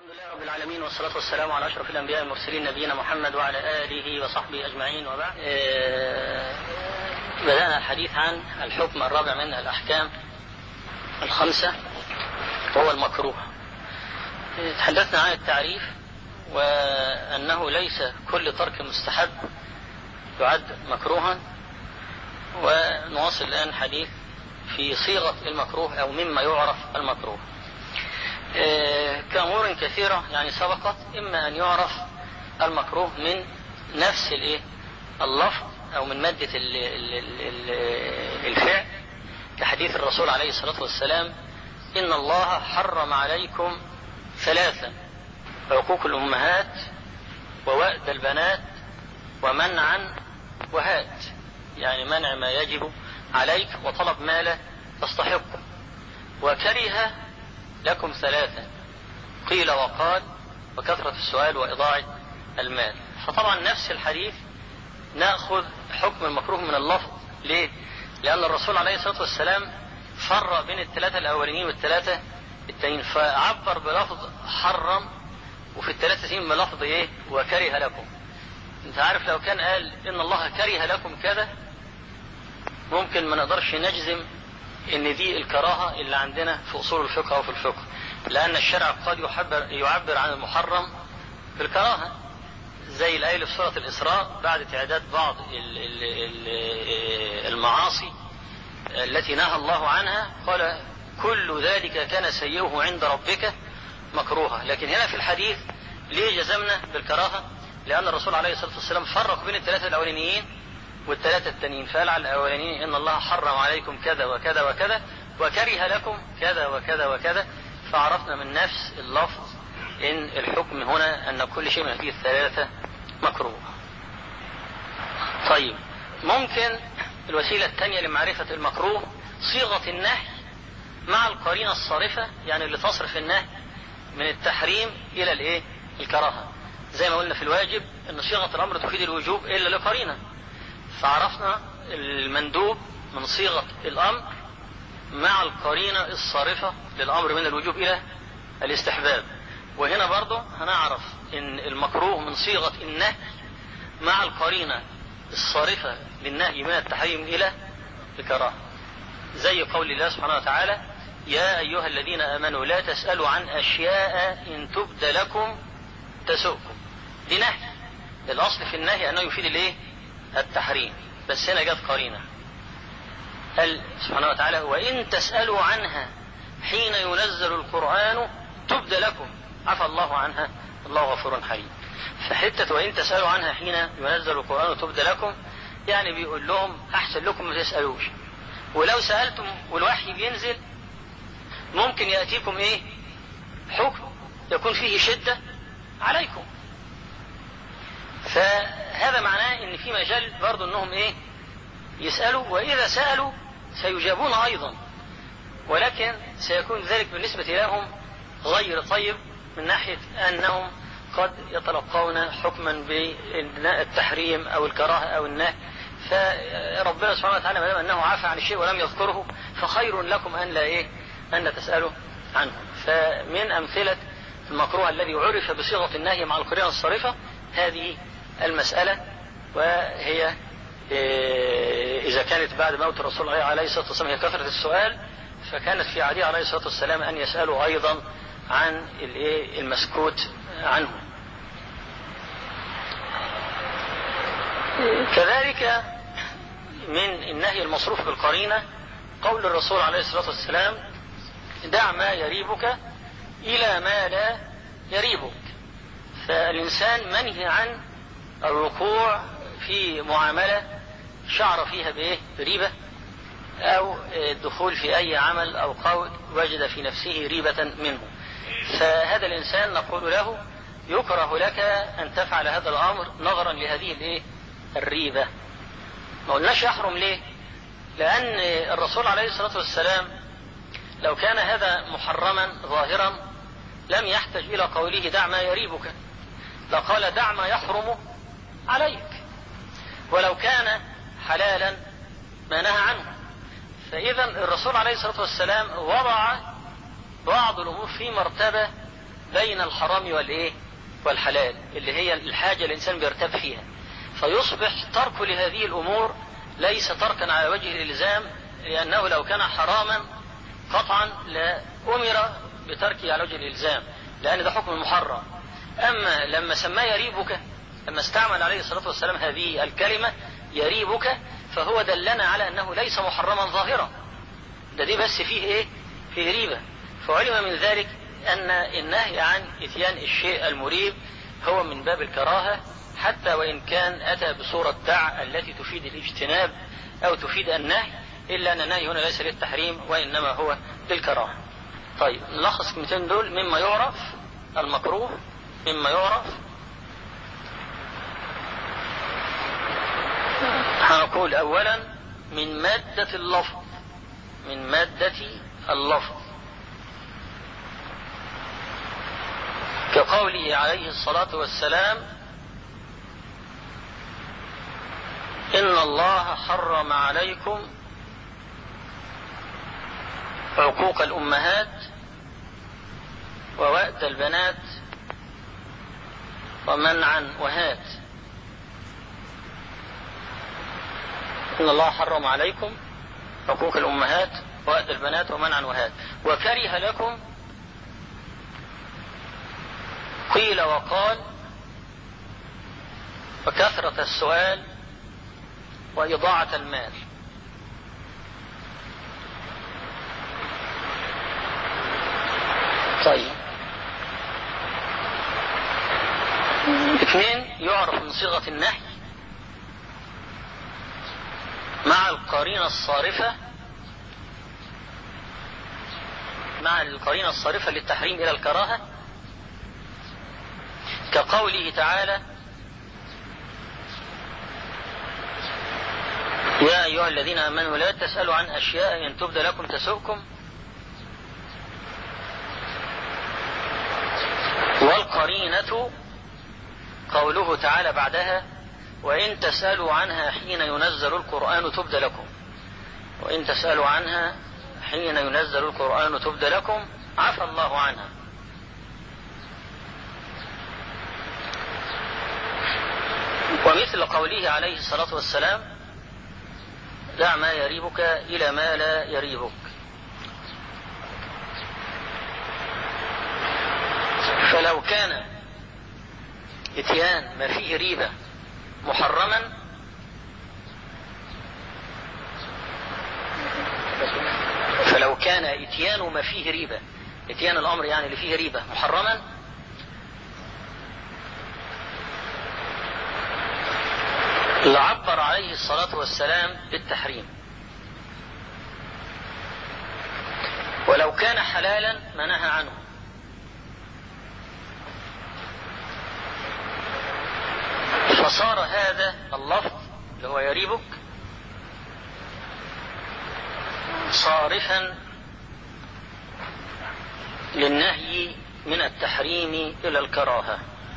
لله رب العالمين والصلاة والسلام على أشرف الأنبياء والمرسلين نبينا محمد وعلى آله وصحبه أجمعين وبعد آه، بدأنا الحديث عن الحكم الرابع من الأحكام الخمسة وهو المكروه تحدثنا عن التعريف وأنه ليس كل ترك مستحب يعد مكروها ونواصل الآن حديث في صيغة المكروه أو مما يعرف المكروه كأمور كثيرة يعني سبقت إما أن يعرف المكروه من نفس الإيه اللفظ أو من مادة ال ال ال الفعل كحديث الرسول عليه الصلاة والسلام إن الله حرم عليكم ثلاثا عقوق الأمهات ووأد البنات ومنعا وهات يعني منع ما يجب عليك وطلب ما لا تستحقه وكره لكم ثلاثة قيل وقال وكثرة السؤال وإضاعة المال فطبعا نفس الحديث نأخذ حكم المكروه من اللفظ ليه؟ لأن الرسول عليه الصلاة والسلام فرق بين الثلاثة الأولين والثلاثة التانيين فعبر بلفظ حرم وفي الثلاثة تين بلفظ إيه؟ وكره لكم أنت عارف لو كان قال إن الله كره لكم كذا ممكن ما نقدرش نجزم ان دي الكراهة اللي عندنا في اصول الفقه وفي الفقه لان الشرع قد يعبر, يعبر عن المحرم بالكراهة زي الآية في سورة الإسراء بعد تعداد بعض المعاصي التي نهى الله عنها قال كل ذلك كان سيئه عند ربك مكروها لكن هنا في الحديث ليه جزمنا بالكراهة لأن الرسول عليه الصلاة والسلام فرق بين الثلاثة الأولانيين والثلاثة التانيين فقال على الأولانيين إن الله حرم عليكم كذا وكذا وكذا وكره لكم كذا وكذا وكذا فعرفنا من نفس اللفظ إن الحكم هنا أن كل شيء من هذه الثلاثة مكروه طيب ممكن الوسيلة الثانية لمعرفة المكروه صيغة النهي مع القرينة الصارفة يعني اللي تصرف النهي من التحريم إلى الإيه؟ الكراهة زي ما قلنا في الواجب أن صيغة الأمر تفيد الوجوب إلا لقرينة فعرفنا المندوب من صيغة الأمر مع القرينة الصارفة للأمر من الوجوب إلى الاستحباب وهنا برضه هنعرف إن المكروه من صيغة النهي مع القرينة الصارفة للنهي من التحريم إلى الكراهة زي قول الله سبحانه وتعالى يا أيها الذين آمنوا لا تسألوا عن أشياء إن تبد لكم تسؤكم دي نهي الأصل في النهي أنه يفيد الإيه؟ التحريم بس هنا جت قرينة قال سبحانه وتعالى وإن تسألوا عنها حين ينزل القرآن تبد لكم عفى الله عنها الله غفور حليم فحتة وإن تسألوا عنها حين ينزل القرآن تبد لكم يعني بيقول لهم أحسن لكم ما تسألوش ولو سألتم والوحي بينزل ممكن يأتيكم إيه حكم يكون فيه شدة عليكم فهذا معناه ان في مجال برضه انهم ايه يسألوا واذا سألوا سيجابون ايضا ولكن سيكون ذلك بالنسبة لهم غير طيب من ناحية انهم قد يتلقون حكما بالتحريم او الكراهة او النهي فربنا سبحانه وتعالى ما دام انه عفى عن الشيء ولم يذكره فخير لكم ان لا ايه ان لا تسألوا عنه فمن امثلة المكروه الذي عرف بصيغة النهي مع القرينة الصارفة هذه المسألة وهي إذا كانت بعد موت الرسول عليه الصلاة والسلام هي كثرة السؤال فكانت في عهده عليه الصلاة والسلام أن يسألوا أيضا عن المسكوت عنه كذلك من النهي المصروف بالقرينة قول الرسول عليه الصلاة والسلام دع ما يريبك إلى ما لا يريبك فالإنسان منهي عن الوقوع في معاملة شعر فيها بإيه؟ بريبة أو الدخول في أي عمل أو قول وجد في نفسه ريبة منه فهذا الإنسان نقول له يكره لك أن تفعل هذا الأمر نظرا لهذه الإيه؟ الريبة ما قلناش يحرم ليه لأن الرسول عليه الصلاة والسلام لو كان هذا محرما ظاهرا لم يحتج إلى قوله دع ما يريبك لقال دع ما يحرم عليك ولو كان حلالا ما نهى عنه فإذا الرسول عليه الصلاة والسلام وضع بعض الأمور في مرتبة بين الحرام والايه والحلال اللي هي الحاجة الإنسان بيرتاب فيها فيصبح ترك لهذه الأمور ليس تركا على وجه الإلزام لأنه لو كان حراما قطعا لأمر بتركه على وجه الإلزام لأن ده حكم محرم أما لما سماه يريبك لما استعمل عليه الصلاة والسلام هذه الكلمة يريبك فهو دلنا على أنه ليس محرما ظاهرا ده دي بس فيه إيه فيه ريبة فعلم من ذلك أن النهي عن إتيان الشيء المريب هو من باب الكراهة حتى وإن كان أتى بصورة دع التي تفيد الاجتناب أو تفيد النهي إلا أن النهي هنا ليس للتحريم وإنما هو للكراهة طيب نلخص الكلمتين دول مما يعرف المكروه مما يعرف هنقول أولا من مادة اللفظ من مادة اللفظ كقوله عليه الصلاة والسلام إن الله حرم عليكم عقوق الأمهات ووأد البنات ومنعا وهات إن الله حرم عليكم عقوق الأمهات وأد البنات ومنعا وهات وكره لكم قيل وقال وكثرة السؤال وإضاعة المال طيب اثنين يعرف من صيغة النهي مع القرينة الصارفة مع القرينة الصارفة للتحريم إلى الكراهة كقوله تعالى يا أيها الذين آمنوا لا تسألوا عن أشياء إن تبد لكم تسؤكم والقرينة قوله تعالى بعدها وإن تسألوا عنها حين ينزل القرآن تبد لكم وإن تسألوا عنها حين ينزل القرآن تبد لكم عفى الله عنها ومثل قوله عليه الصلاة والسلام دع ما يريبك إلى ما لا يريبك فلو كان اتيان ما فيه ريبة محرما فلو كان اتيان ما فيه ريبة اتيان الأمر يعني اللي فيه ريبة محرما لعبر عليه الصلاة والسلام بالتحريم ولو كان حلالا ما نهى عنه فصار هذا اللفظ اللي هو يريبك صارفا للنهي من التحريم إلى الكراهة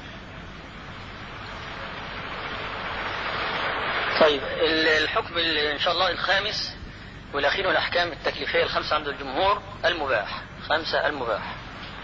طيب الحكم إن شاء الله الخامس والأخير الأحكام التكليفية الخمسة عند الجمهور المباح خمسة المباح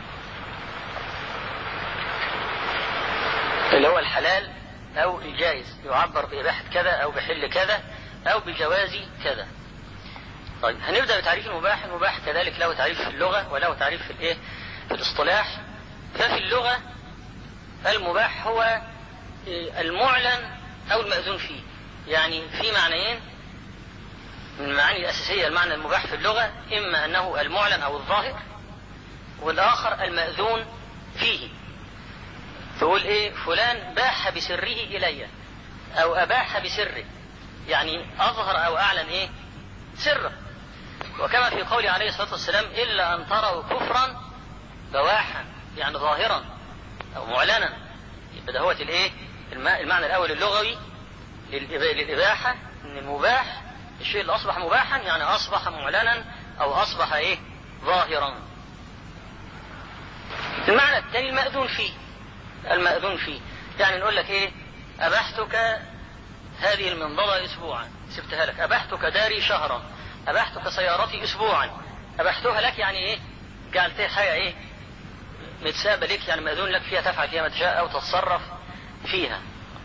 اللي هو الحلال أو الجائز يعبر بإباحة كذا أو بحل كذا أو بجواز كذا طيب هنبدأ بتعريف المباح المباح كذلك له تعريف في اللغة وله تعريف في الإيه في الاصطلاح ففي اللغة المباح هو المعلن أو المأذون فيه يعني في معنيين من المعاني الأساسية المعنى المباح في اللغة إما أنه المعلن أو الظاهر والآخر المأذون فيه تقول إيه فلان باح بسره إلي أو أباح بسره يعني أظهر أو أعلن إيه سره وكما في قول عليه الصلاة والسلام إلا أن تروا كفرا بواحا يعني ظاهرا أو معلنا يبقى ده هو الإيه المعنى الأول اللغوي للإباحة إن المباح الشيء اللي أصبح مباحا يعني أصبح معلنا أو أصبح إيه ظاهرا المعنى الثاني المأذون فيه المأذون فيه يعني نقول لك إيه أبحتك هذه المنضدة أسبوعا سبتها لك أبحتك داري شهرا أبحتك سيارتي أسبوعا أبحتها لك يعني إيه جعلتها حاجة إيه متسابة لك يعني مأذون لك فيها تفعل فيها ما تشاء أو تتصرف فيها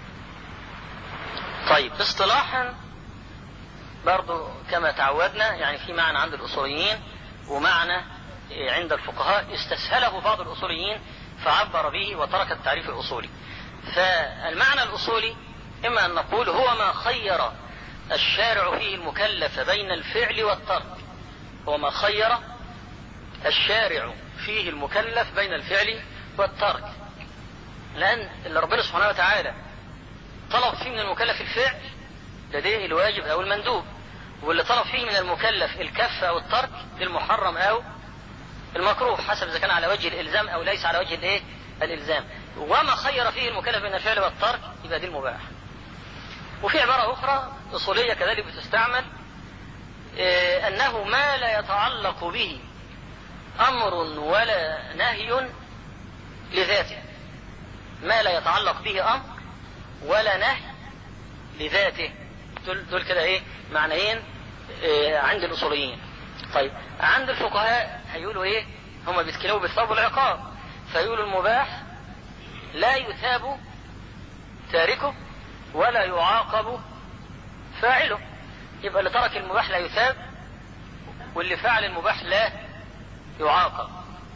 طيب اصطلاحا برضو كما تعودنا يعني في معنى عند الأصوليين ومعنى عند الفقهاء استسهله بعض الأصوليين فعبر به وترك التعريف الأصولي فالمعنى الأصولي إما أن نقول هو ما خير الشارع فيه المكلف بين الفعل والترك هو ما خير الشارع فيه المكلف بين الفعل والترك لأن اللي ربنا سبحانه وتعالى طلب فيه من المكلف الفعل لديه الواجب أو المندوب واللي طلب فيه من المكلف الكف أو الترك للمحرم أو المكروه حسب إذا كان على وجه الإلزام أو ليس على وجه الإيه؟ الإلزام وما خير فيه المكلف بين الفعل والترك يبقى دي المباح وفي عبارة أخرى أصولية كذلك بتستعمل إيه أنه ما لا يتعلق به أمر ولا نهي لذاته ما لا يتعلق به أمر ولا نهي لذاته دول, دول كده إيه معنيين إيه عند الأصوليين طيب عند الفقهاء هيقولوا إيه هم بيتكلموا بالثواب والعقاب فيقولوا المباح لا يثاب تاركه ولا يعاقب فاعله يبقى اللي ترك المباح لا يثاب واللي فعل المباح لا يعاقب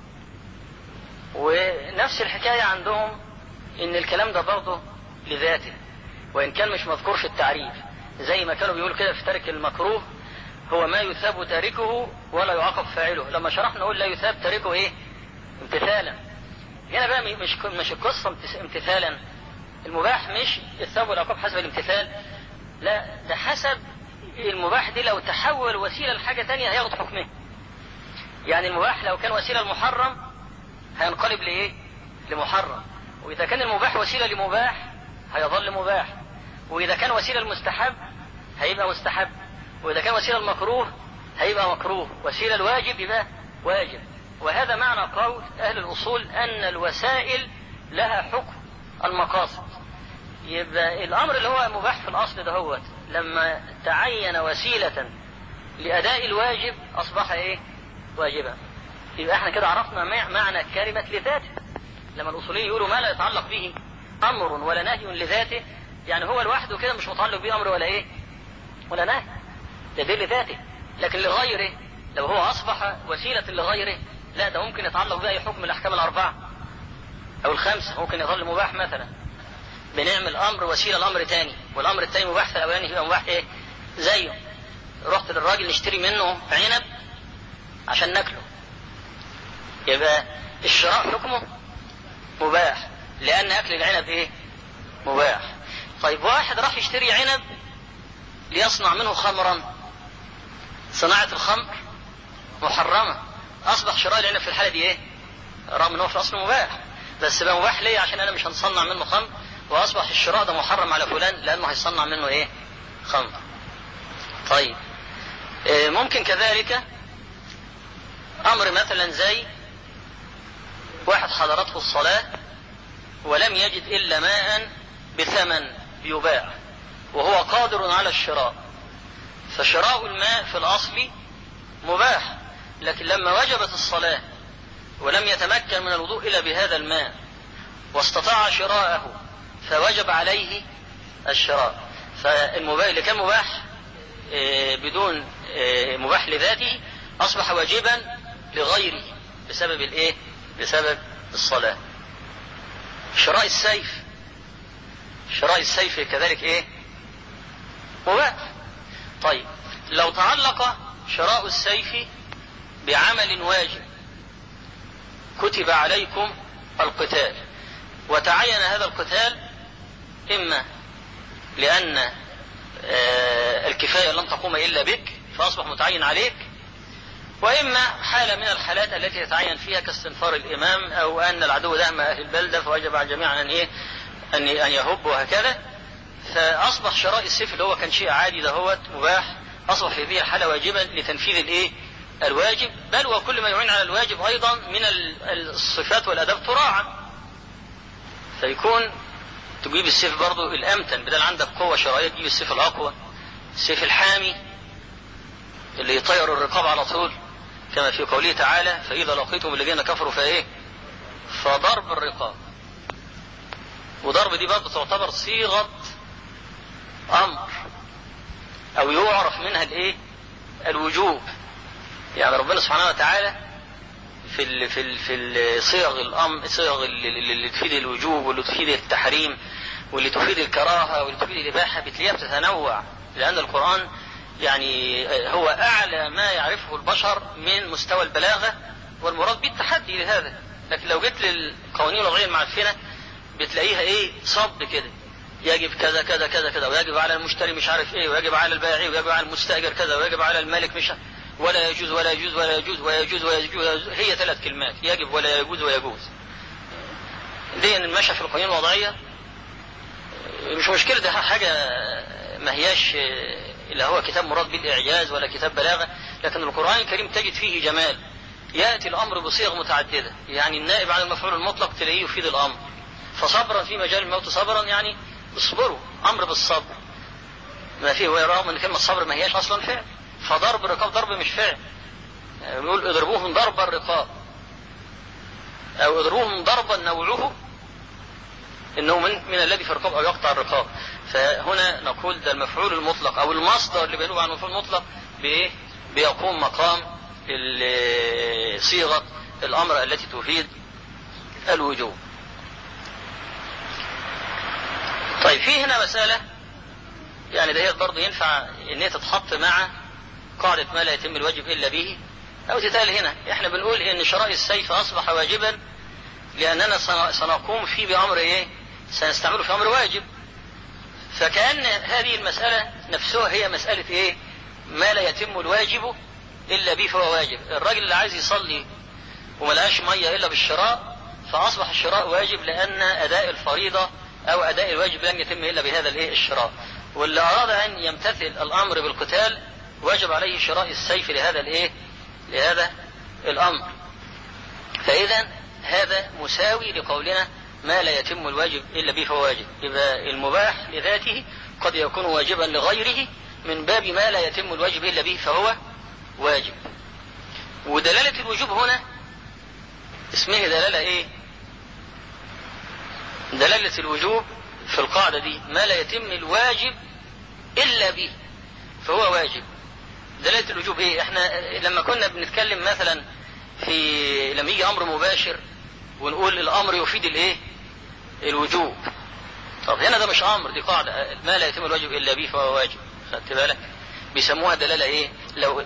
ونفس الحكاية عندهم ان الكلام ده برضه لذاته وان كان مش مذكور في التعريف زي ما كانوا بيقولوا كده في ترك المكروه هو ما يثاب تاركه ولا يعاقب فاعله لما شرحنا نقول لا يثاب تاركه ايه امتثالا هنا بقى مش مش القصة امتثالا المباح مش الثواب والعقاب حسب الامتثال لا ده حسب المباح دي لو تحول وسيلة لحاجة تانية هياخد حكمه يعني المباح لو كان وسيلة لمحرم هينقلب لإيه لمحرم وإذا كان المباح وسيلة لمباح هيظل مباح وإذا كان وسيلة لمستحب هيبقى مستحب وإذا كان وسيلة المكروه هيبقى مكروه وسيلة الواجب يبقى واجب وهذا معنى قول أهل الأصول أن الوسائل لها حكم المقاصد يبقى الأمر اللي هو مباح في الأصل ده هو لما تعين وسيلة لأداء الواجب أصبح إيه واجبا يبقى احنا كده عرفنا معنى كلمة لذاته لما الأصوليين يقولوا ما لا يتعلق به أمر ولا نهي لذاته يعني هو لوحده كده مش متعلق به أمر ولا إيه ولا نهي ده دي لذاته لكن لغيره لو هو أصبح وسيلة لغيره لا ده ممكن يتعلق بأي حكم الأحكام الأربعة أو الخمسة ممكن يظل مباح مثلا بنعمل أمر وسيلة لأمر تاني والأمر التاني مباح في الأولاني يبقى مباح إيه زيه رحت للراجل نشتري منه عنب عشان ناكله يبقى الشراء حكمه مباح لأن أكل العنب إيه مباح طيب واحد راح يشتري عنب ليصنع منه خمرا صناعة الخمر محرمة أصبح شراء العنب في الحالة دي إيه رغم أنه في الأصل مباح بس بقى مباح ليه عشان أنا مش هنصنع منه خمر وأصبح الشراء ده محرم على فلان لأنه هيصنع منه إيه خمر طيب إيه ممكن كذلك أمر مثلا زي واحد حضرته الصلاة ولم يجد إلا ماء بثمن يباع وهو قادر على الشراء فشراء الماء في الأصل مباح لكن لما وجبت الصلاة ولم يتمكن من الوضوء إلا بهذا الماء واستطاع شراءه فوجب عليه الشراء فالمباح اللي كان مباح بدون مباح لذاته أصبح واجبا لغيره بسبب الإيه؟ بسبب الصلاة شراء السيف شراء السيف كذلك إيه؟ مباح طيب لو تعلق شراء السيف بعمل واجب كتب عليكم القتال وتعين هذا القتال إما لأن الكفاية لن تقوم إلا بك فأصبح متعين عليك وإما حالة من الحالات التي يتعين فيها كاستنفار الإمام أو أن العدو دهم أهل البلدة فوجب على الجميع أن إيه أن أن يهب وهكذا فأصبح شراء السيف اللي هو كان شيء عادي دهوت مباح أصبح في هذه الحالة واجبا لتنفيذ الإيه الواجب بل وكل ما يعين على الواجب أيضا من الصفات والأداب تراعى فيكون تجيب السيف برضو الأمتن بدل عندك قوة شرعية تجيب السيف الأقوى السيف الحامي اللي يطير الرقاب على طول كما في قوله تعالى فإذا لقيتم الذين كفروا فإيه فضرب الرقاب وضرب دي برضه تعتبر صيغة أمر أو يعرف منها الإيه؟ الوجوب يعني ربنا سبحانه وتعالى في ال في ال في صيغ الامر صيغ اللي تفيد الوجوب واللي تفيد التحريم واللي تفيد الكراهه واللي تفيد الاباحه بتلاقيها بتتنوع لان القران يعني هو اعلى ما يعرفه البشر من مستوى البلاغه والمراد به التحدي لهذا لكن لو جيت للقوانين اللغويه المعفنه بتلاقيها ايه صب كده يجب كذا كذا كذا كذا ويجب على المشتري مش عارف ايه ويجب على البائع ويجب على المستاجر كذا ويجب على المالك مش ولا يجوز ولا يجوز ولا يجوز ويجوز ويجوز هي ثلاث كلمات يجب ولا يجوز ويجوز دي المشى في القوانين الوضعية مش مشكلة ده حاجة ما هياش اللي هو كتاب مراد بالإعجاز ولا كتاب بلاغة لكن القرآن الكريم تجد فيه جمال يأتي الأمر بصيغ متعددة يعني النائب عن المفعول المطلق تلاقيه يفيد الأمر فصبرا في مجال الموت صبرا يعني اصبروا أمر بالصبر ما فيه رغم ان كلمة صبر ما هياش أصلا فعل فضرب الرقاب ضرب مش فعل يعني بيقول اضربوهم ضرب الرقاب او اضربوهم ضربا نوعه انه من من الذي في الرقاب او يقطع الرقاب فهنا نقول ده المفعول المطلق او المصدر اللي بينوب عن المفعول المطلق بايه بيقوم مقام صيغه الامر التي تفيد الوجوب طيب في هنا مساله يعني ده برضه ينفع ان هي تتحط مع قاعدة ما لا يتم الواجب إلا به أو تتقال هنا إحنا بنقول إن شراء السيف أصبح واجبا لأننا سنقوم فيه بأمر إيه؟ سنستعمله في أمر واجب فكأن هذه المسألة نفسها هي مسألة إيه؟ ما لا يتم الواجب إلا به فهو واجب الراجل اللي عايز يصلي وملقاش مية إلا بالشراء فأصبح الشراء واجب لأن أداء الفريضة أو أداء الواجب لن يتم إلا بهذا الإيه؟ الشراء واللي أراد أن يمتثل الأمر بالقتال وجب عليه شراء السيف لهذا الايه لهذا الامر فاذا هذا مساوي لقولنا ما لا يتم الواجب الا به فهو واجب يبقى المباح لذاته قد يكون واجبا لغيره من باب ما لا يتم الواجب الا به فهو واجب ودلاله الوجوب هنا اسمه دلاله ايه دلاله الوجوب في القاعده دي ما لا يتم الواجب الا به فهو واجب دلالة الوجوب ايه احنا لما كنا بنتكلم مثلا في لما يجي امر مباشر ونقول الامر يفيد الايه الوجوب طب هنا ده مش امر دي قاعدة ما لا يتم الواجب الا به فهو واجب خدت بالك بيسموها دلالة ايه لو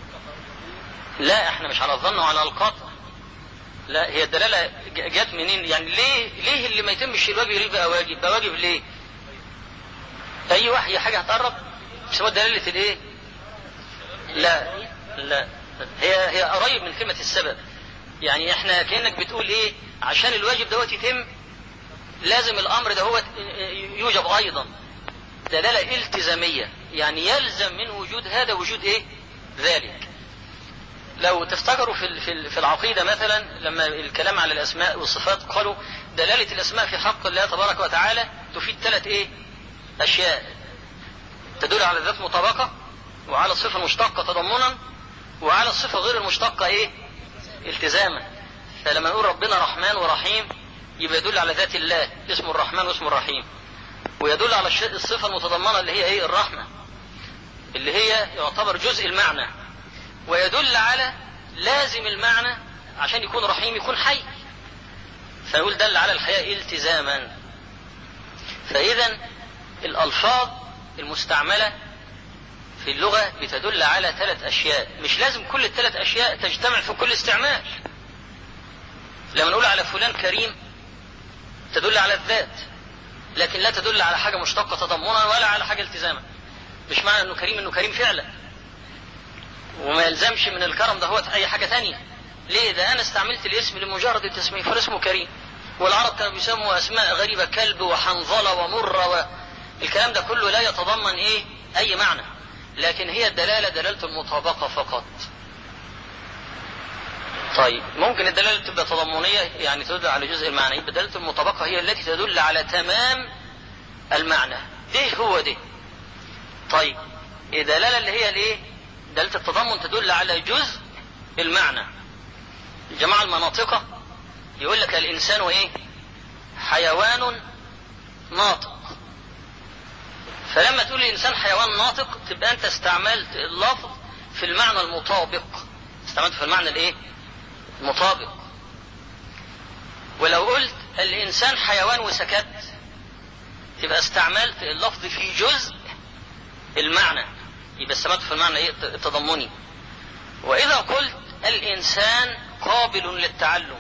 لا احنا مش على الظن وعلى القطع لا هي الدلالة جت منين يعني ليه ليه اللي ما يتمش الواجب يبقى واجب بقى واجب ليه اي وحي حاجة هتقرب بيسموها دلالة الايه لا لا هي هي قريب من كلمة السبب يعني احنا كأنك بتقول ايه عشان الواجب دوت يتم لازم الامر ده يوجب ايضا دلالة التزامية يعني يلزم من وجود هذا وجود ايه ذلك لو تفتكروا في في في العقيده مثلا لما الكلام على الاسماء والصفات قالوا دلاله الاسماء في حق الله تبارك وتعالى تفيد ثلاث ايه؟ اشياء تدل على ذات مطابقه وعلى الصفة المشتقة تضمنا وعلى الصفة غير المشتقة ايه التزاما فلما نقول ربنا رحمن ورحيم يبقى يدل على ذات الله اسمه الرحمن واسمه الرحيم ويدل على الصفة المتضمنة اللي هي ايه الرحمة اللي هي يعتبر جزء المعنى ويدل على لازم المعنى عشان يكون رحيم يكون حي فنقول دل على الحياة التزاما فإذا الألفاظ المستعملة في اللغة بتدل على ثلاث أشياء مش لازم كل الثلاث أشياء تجتمع في كل استعمال لما نقول على فلان كريم تدل على الذات لكن لا تدل على حاجة مشتقة تضمنا ولا على حاجة التزاما مش معنى انه كريم انه كريم فعلا وما يلزمش من الكرم ده هو اي حاجة تانية ليه ده انا استعملت الاسم لمجرد التسمية فاسمه كريم والعرب كانوا بيسموا اسماء غريبة كلب وحنظلة ومرة والكلام ده كله لا يتضمن ايه اي معنى لكن هي الدلالة دلالة المطابقة فقط طيب ممكن الدلالة تبقى تضمنية يعني تدل على جزء المعنى يبقى دلالة المطابقة هي التي تدل على تمام المعنى ده هو ده طيب الدلالة اللي هي الايه دلالة التضمن تدل على جزء المعنى الجماعة المناطقة يقول لك الإنسان إيه حيوان ناطق فلما تقول الإنسان حيوان ناطق تبقى أنت استعملت اللفظ في المعنى المطابق استعملت في المعنى الإيه المطابق ولو قلت الإنسان حيوان وسكت تبقى استعملت اللفظ في جزء المعنى يبقى استعملت في المعنى ايه التضمني واذا قلت الانسان قابل للتعلم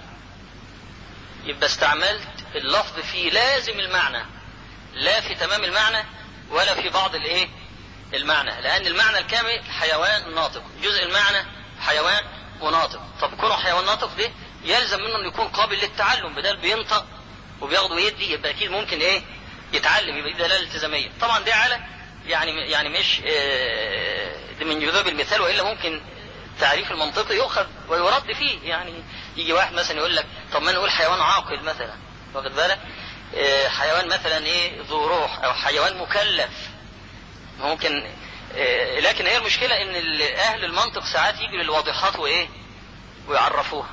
يبقى استعملت اللفظ في لازم المعنى لا في تمام المعنى ولا في بعض الايه المعنى لان المعنى الكامل حيوان ناطق جزء المعنى حيوان وناطق طب كونه حيوان ناطق ده يلزم منه انه يكون قابل للتعلم بدل بينطق وبياخد ويدي يبقى اكيد ممكن ايه يتعلم يبقى دي دلاله التزاميه طبعا دي على يعني يعني مش دي من جذاب المثال والا ممكن التعريف المنطقي يؤخذ ويرد فيه يعني يجي واحد مثلا يقول لك طب ما نقول حيوان عاقل مثلا واخد بالك حيوان مثلا ايه ذو روح او حيوان مكلف ممكن لكن هي المشكلة ان اهل المنطق ساعات يجوا للواضحات وايه ويعرفوها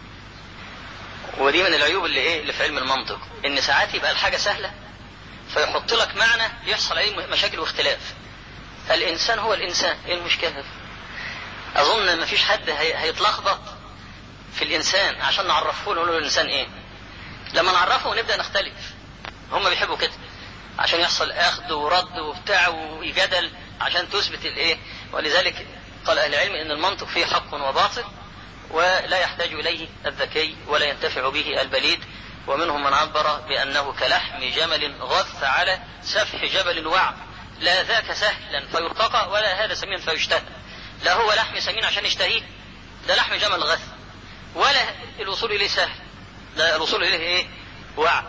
ودي من العيوب اللي ايه اللي في علم المنطق ان ساعات يبقى الحاجة سهلة فيحط لك معنى يحصل عليه مشاكل واختلاف الانسان هو الانسان ايه المشكلة اظن ما فيش حد هيتلخبط في الانسان عشان نعرفه له نقول له الانسان ايه لما نعرفه ونبدا نختلف هم بيحبوا كده عشان يحصل اخذ ورد وبتاع وجدل عشان تثبت الايه ولذلك قال اهل العلم ان المنطق فيه حق وباطل ولا يحتاج اليه الذكي ولا ينتفع به البليد ومنهم من عبر بانه كلحم جمل غث على سفح جبل وعر لا ذاك سهلا فيرتقى ولا هذا سمين فيشتهى لا هو لحم سمين عشان يشتهيه ده لحم جمل غث ولا الوصول اليه سهل ده الوصول اليه ايه وعر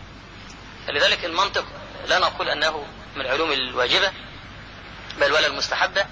لذلك المنطق لا نقول انه من العلوم الواجبه بل ولا المستحبه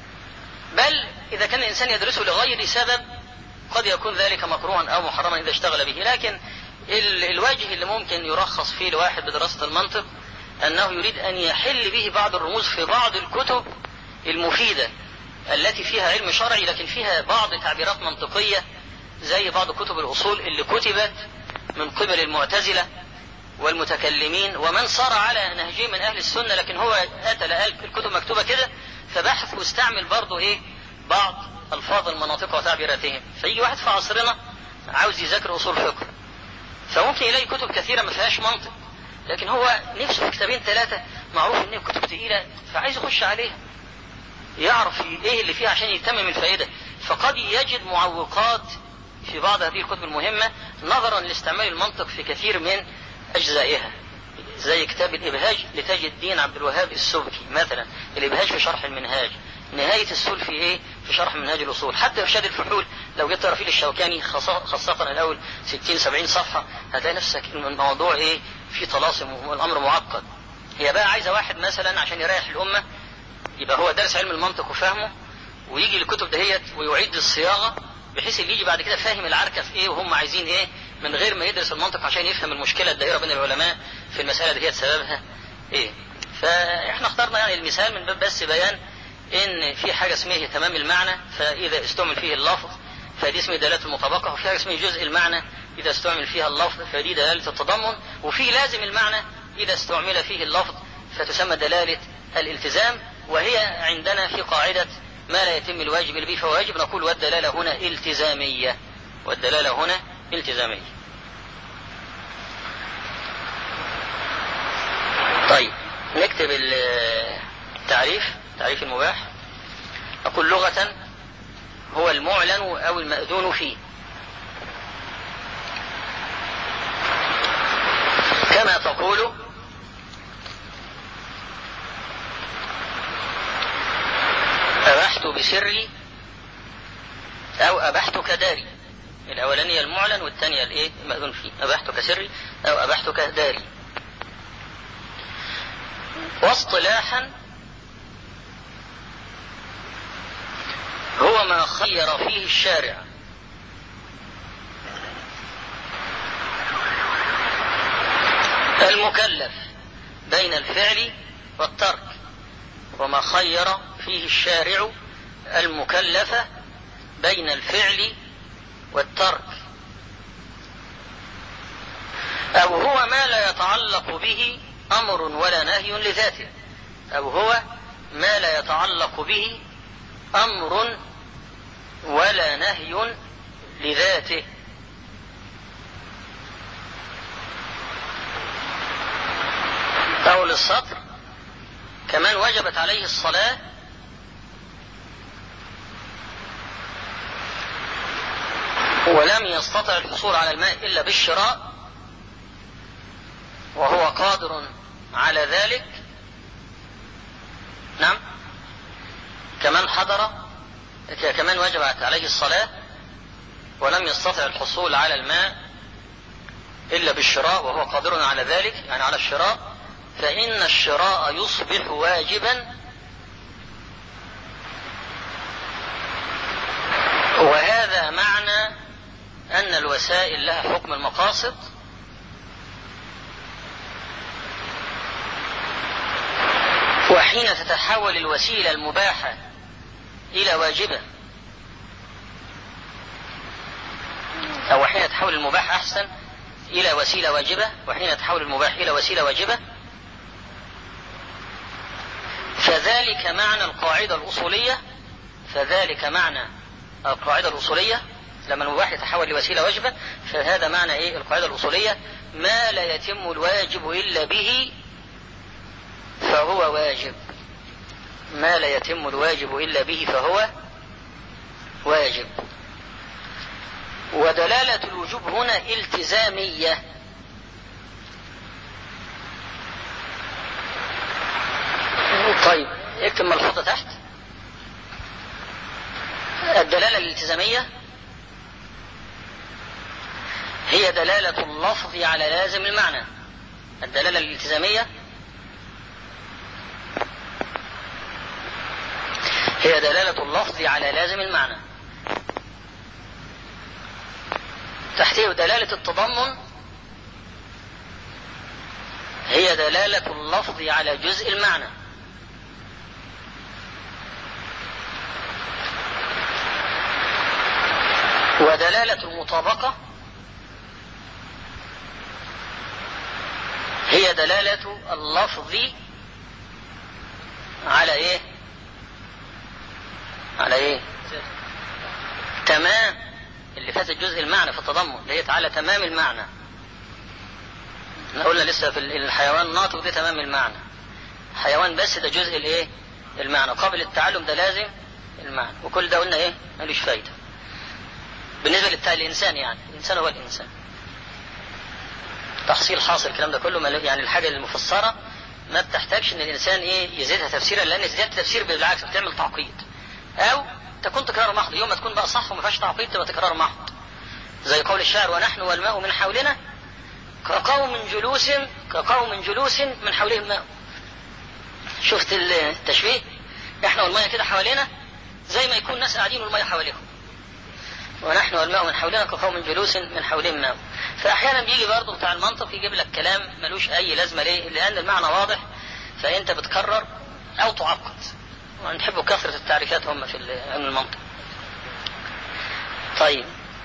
بل اذا كان الانسان يدرسه لغير سبب قد يكون ذلك مكروها او محرما اذا اشتغل به لكن الوجه اللي ممكن يرخص فيه لواحد بدراسه المنطق انه يريد ان يحل به بعض الرموز في بعض الكتب المفيده التي فيها علم شرعي لكن فيها بعض تعبيرات منطقيه زي بعض كتب الاصول اللي كتبت من قبل المعتزله والمتكلمين ومن صار على نهجه من اهل السنه لكن هو اتى لقى الكتب مكتوبه كده فبحث واستعمل برضه ايه بعض الفاظ المناطق وتعبيراتهم فيجي واحد في عصرنا عاوز يذاكر اصول فقه فممكن يلاقي كتب كثيره ما فيهاش منطق لكن هو نفسه في كتابين ثلاثه معروف ان كتب تقيله فعايز يخش عليها يعرف ايه اللي فيها عشان يتمم الفائده فقد يجد معوقات في بعض هذه الكتب المهمه نظرا لاستعمال المنطق في كثير من اجزائها زي كتاب الابهاج لتاج الدين عبد الوهاب السبكي مثلا الابهاج في شرح المنهاج نهاية السول في ايه؟ في شرح منهاج الاصول، حتى ارشاد الفحول لو جيت تقرا فيه للشوكاني خاصة الاول 60 70 صفحة هتلاقي نفسك الموضوع ايه؟ في طلاسم والامر معقد. هي بقى عايزة واحد مثلا عشان يريح الامة يبقى هو دارس علم المنطق وفهمه ويجي الكتب دهيت ويعيد الصياغة بحيث اللي يجي بعد كده فاهم العركة في ايه وهم عايزين ايه من غير ما يدرس المنطق عشان يفهم المشكلة الدائرة بين العلماء في المسألة دهيت سببها ايه. فاحنا اخترنا يعني المثال من باب بس بيان ان في حاجه اسمها تمام المعنى فاذا استعمل فيه اللفظ فدي اسمها دلاله المطابقه وفي حاجه اسمها جزء المعنى اذا استعمل فيها اللفظ فدي دلاله التضمن وفي لازم المعنى اذا استعمل فيه اللفظ فتسمى دلاله الالتزام وهي عندنا في قاعده ما لا يتم الواجب به فهو واجب نقول والدلاله هنا التزاميه والدلاله هنا التزاميه طيب نكتب التعريف تعريف المباح أقول لغة هو المعلن أو المأذون فيه كما تقول أبحت بسري أو أبحتك داري الأولانية المعلن والثانية الإيه المأذون فيه أبحتك سري أو أبحتك داري واصطلاحا هو ما خير فيه الشارع المكلف بين الفعل والترك وما خير فيه الشارع المكلف بين الفعل والترك أو هو ما لا يتعلق به أمر ولا نهي لذاته أو هو ما لا يتعلق به أمر ولا نهي لذاته أول السطر كمان وجبت عليه الصلاة ولم يستطع الحصول على الماء إلا بالشراء وهو قادر على ذلك نعم كمان حضر كمان وجبت عليه الصلاة ولم يستطع الحصول على الماء إلا بالشراء وهو قادر على ذلك يعني على الشراء فإن الشراء يصبح واجبا وهذا معنى أن الوسائل لها حكم المقاصد وحين تتحول الوسيلة المباحة إلى واجبة أو حين يتحول المباح أحسن إلى وسيلة واجبة وحين يتحول المباح إلى وسيلة واجبة فذلك معنى القاعدة الأصولية فذلك معنى القاعدة الأصولية لما المباح يتحول لوسيلة واجبة فهذا معنى إيه القاعدة الأصولية ما لا يتم الواجب إلا به فهو واجب ما لا يتم الواجب إلا به فهو واجب ودلالة الوجوب هنا التزامية طيب اكتب ملحوظة تحت الدلالة الالتزامية هي دلالة اللفظ على لازم المعنى الدلالة الالتزامية هي دلالة اللفظ على لازم المعنى تحته دلالة التضمن هي دلالة اللفظ على جزء المعنى ودلالة المطابقة هي دلالة اللفظ على ايه على ايه تمام اللي فات الجزء المعنى في التضمن اللي هي على تمام المعنى احنا قلنا لسه في الحيوان ناطق ده تمام المعنى حيوان بس ده جزء الايه المعنى قابل التعلم ده لازم المعنى وكل ده قلنا ايه ملوش فايده بالنسبه للانسان يعني الانسان هو الانسان تحصيل حاصل الكلام ده كله يعني الحاجه المفسره ما بتحتاجش ان الانسان ايه يزيدها تفسيرا لان زياده التفسير بالعكس بتعمل تعقيد او تكون تكرار محض يوم ما تكون بقى صح وما فيهاش تعقيد تبقى تكرار محض زي قول الشاعر ونحن والماء من حولنا كقوم جلوس كقوم جلوس من حولهم ماء شفت التشبيه احنا والمية كده حوالينا زي ما يكون ناس قاعدين والمية حواليهم ونحن والماء من حولنا كقوم جلوس من حولهم ماء فاحيانا بيجي برضه بتاع المنطق يجيب لك كلام ملوش اي لازمه ليه؟ لان المعنى واضح فانت بتكرر او تعقد ونحب كثره التعريفات هم في علم المنطق. طيب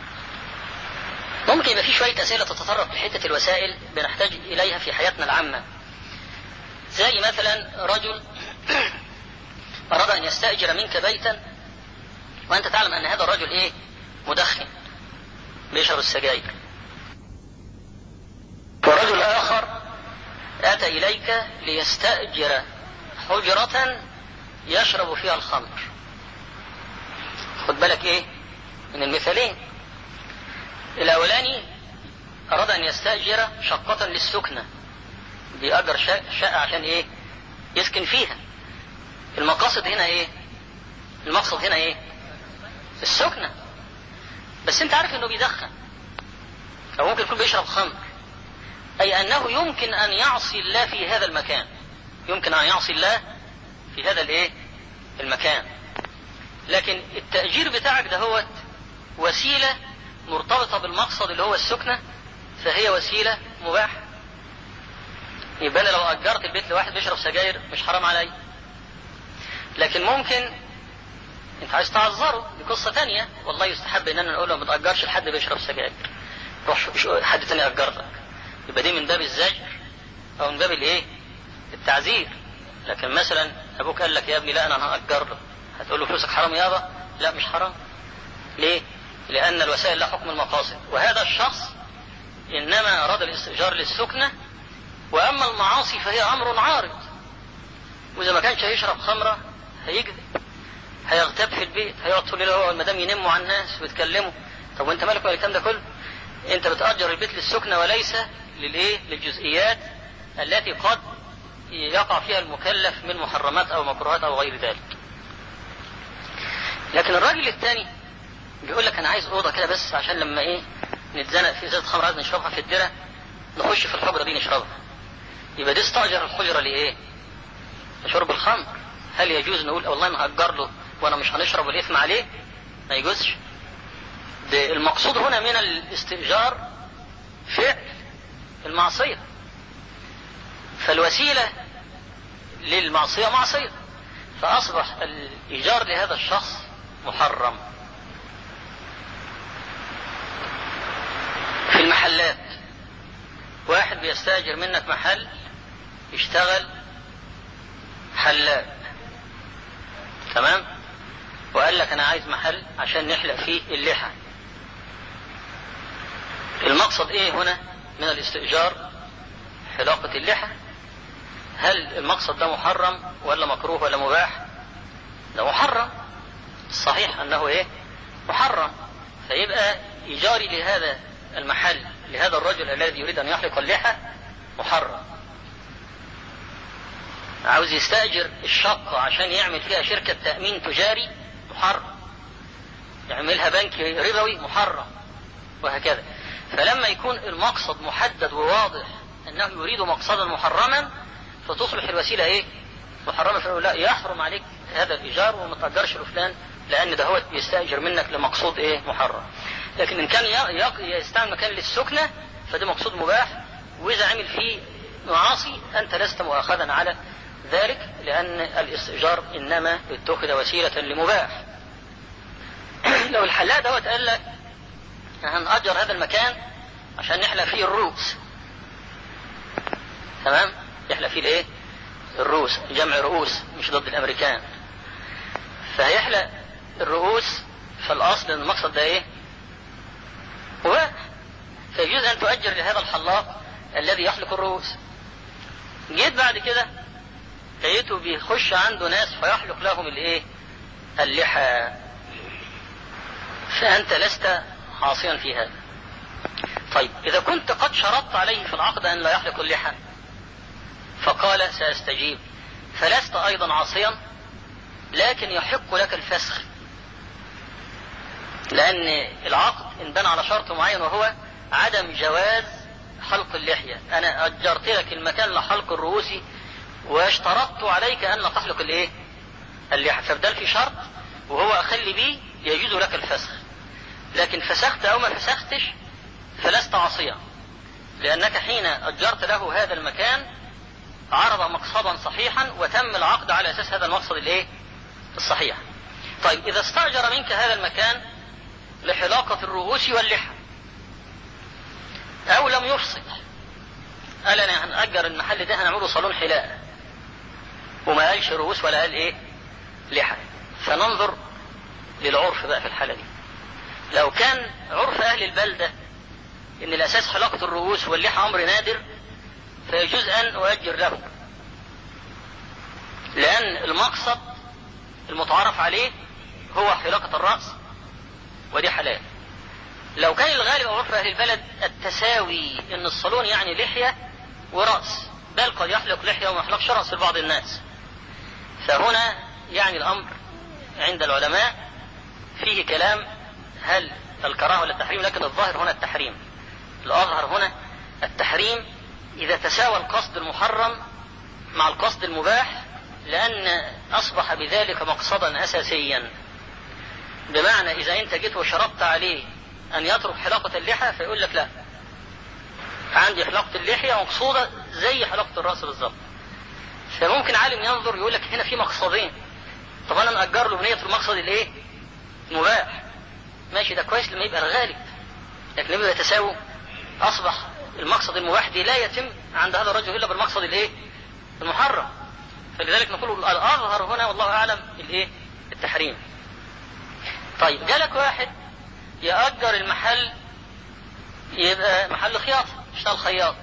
ممكن يبقى في شويه اسئله تتطرق لحته الوسائل بنحتاج اليها في حياتنا العامه. زي مثلا رجل اراد ان يستاجر منك بيتا وانت تعلم ان هذا الرجل ايه؟ مدخن بيشرب السجاير ورجل آخر أتى إليك ليستأجر حجرة يشرب فيها الخمر خد بالك إيه من المثالين الأولاني أراد أن يستأجر شقة للسكنة بيأجر شقة عشان إيه يسكن فيها المقاصد هنا إيه المقصد هنا إيه السكنة بس انت عارف انه بيدخن او ممكن يكون بيشرب خمر اي انه يمكن ان يعصي الله في هذا المكان يمكن ان يعصي الله في هذا الايه المكان لكن التأجير بتاعك ده هو وسيلة مرتبطة بالمقصد اللي هو السكنة فهي وسيلة مباحة يبقى انا لو اجرت البيت لواحد بيشرب سجاير مش حرام علي لكن ممكن انت عايز تعذره دي قصه تانية والله يستحب ان انا نقول له ما تاجرش لحد بيشرب سجاير روح حد تاني اجر لك يبقى دي من باب الزجر او من باب الايه التعزير لكن مثلا ابوك قال لك يا ابني لا انا هاجر له هتقول له فلوسك حرام يابا لا مش حرام ليه لان الوسائل لها حكم المقاصد وهذا الشخص انما اراد الاستئجار للسكنه واما المعاصي فهي امر عارض واذا ما كانش هيشرب خمره هيكذب هيغتاب في البيت هيقعد طول الليل هو والمدام ينموا على الناس ويتكلموا طب وانت مالك ولا الكلام ده كله انت بتأجر البيت للسكنة وليس للايه للجزئيات التي قد يقع فيها المكلف من محرمات او مكروهات او غير ذلك لكن الراجل الثاني بيقول لك انا عايز اوضه كده بس عشان لما ايه نتزنق في ازازه خمر عايز نشربها في الدره نخش في الحجره دي نشربها يبقى دي استاجر الحجره لايه؟ لشرب الخمر هل يجوز نقول والله انا هاجر له وانا مش هنشرب والاثم عليه؟ ما يجوزش ده المقصود هنا من الاستئجار فعل المعصيه فالوسيله للمعصيه معصيه فاصبح الايجار لهذا الشخص محرم في المحلات واحد بيستاجر منك محل يشتغل حلاق تمام وقال لك انا عايز محل عشان نحلق فيه اللحى المقصد ايه هنا من الاستئجار حلاقة اللحى هل المقصد ده محرم ولا مكروه ولا مباح ده محرم الصحيح انه ايه محرم فيبقى ايجاري لهذا المحل لهذا الرجل الذي يريد ان يحلق اللحى محرم عاوز يستأجر الشقة عشان يعمل فيها شركة تأمين تجاري محرم يعملها بنك ربوي محرم وهكذا فلما يكون المقصد محدد وواضح انه يريد مقصدا محرما فتصبح الوسيلة ايه محرمة فيقول لا يحرم عليك هذا الايجار وما تأجرش لفلان لان ده هو يستأجر منك لمقصود ايه محرم لكن ان كان يستعمل مكان للسكنة فده مقصود مباح واذا عمل فيه معاصي انت لست مؤاخذا على ذلك لأن الاستئجار إنما اتخذ وسيلة لمباح لو الحلاق دوت قال لك هنأجر هذا المكان عشان نحلق فيه الرؤوس تمام يحلق فيه الايه الرؤوس جمع رؤوس مش ضد الامريكان فهيحلق الرؤوس فالاصل ان المقصد ده ايه مباح فيجوز ان تؤجر لهذا الحلاق الذي يحلق الرؤوس جيت بعد كده لقيته بيخش عنده ناس فيحلق لهم الايه اللحى فانت لست عاصيا في هذا طيب اذا كنت قد شرطت عليه في العقد ان لا يحلق اللحى فقال ساستجيب فلست ايضا عاصيا لكن يحق لك الفسخ لان العقد ان بنى على شرط معين وهو عدم جواز حلق اللحية انا اجرت لك المكان لحلق الرؤوس واشترطت عليك ان لا تحلق الايه اللحى فبدل في شرط وهو اخلي بيه يجوز لك الفسخ لكن فسخت او ما فسختش فلست عاصيا لانك حين اجرت له هذا المكان عرض مقصدا صحيحا وتم العقد على اساس هذا المقصد الايه الصحيح طيب اذا استاجر منك هذا المكان لحلاقة الرؤوس واللحى او لم يفصل قال انا هنأجر المحل ده هنعمله صالون حلاقة وما قالش رؤوس ولا قال ايه لحى فننظر للعرف بقى في الحالة دي لو كان عرف اهل البلدة ان الاساس حلاقة الرؤوس واللحى امر نادر فيجوز ان اؤجر له لان المقصد المتعارف عليه هو حلاقة الرأس ودي حلال لو كان الغالب او عرف اهل البلد التساوي ان الصالون يعني لحية ورأس بل قد يحلق لحية وما يحلقش رأس لبعض الناس فهنا يعني الامر عند العلماء فيه كلام هل الكراهة ولا التحريم لكن الظاهر هنا التحريم الأظهر هنا التحريم إذا تساوى القصد المحرم مع القصد المباح لأن أصبح بذلك مقصدا أساسيا بمعنى إذا أنت جيت وشرطت عليه أن يترك حلاقة اللحى فيقول لك لا عندي حلاقة اللحية مقصودة زي حلاقة الرأس بالظبط فممكن عالم ينظر يقول لك هنا في مقصدين طب أنا نأجر له بنية المقصد الإيه؟ مباح ماشي ده كويس لما يبقى الغالب لكن لما يتساووا أصبح المقصد المباح دي لا يتم عند هذا الرجل الا بالمقصد الايه المحرم فلذلك نقول الاظهر هنا والله اعلم الايه التحريم طيب جالك واحد يأجر المحل يبقى محل خياطة يشتغل خياط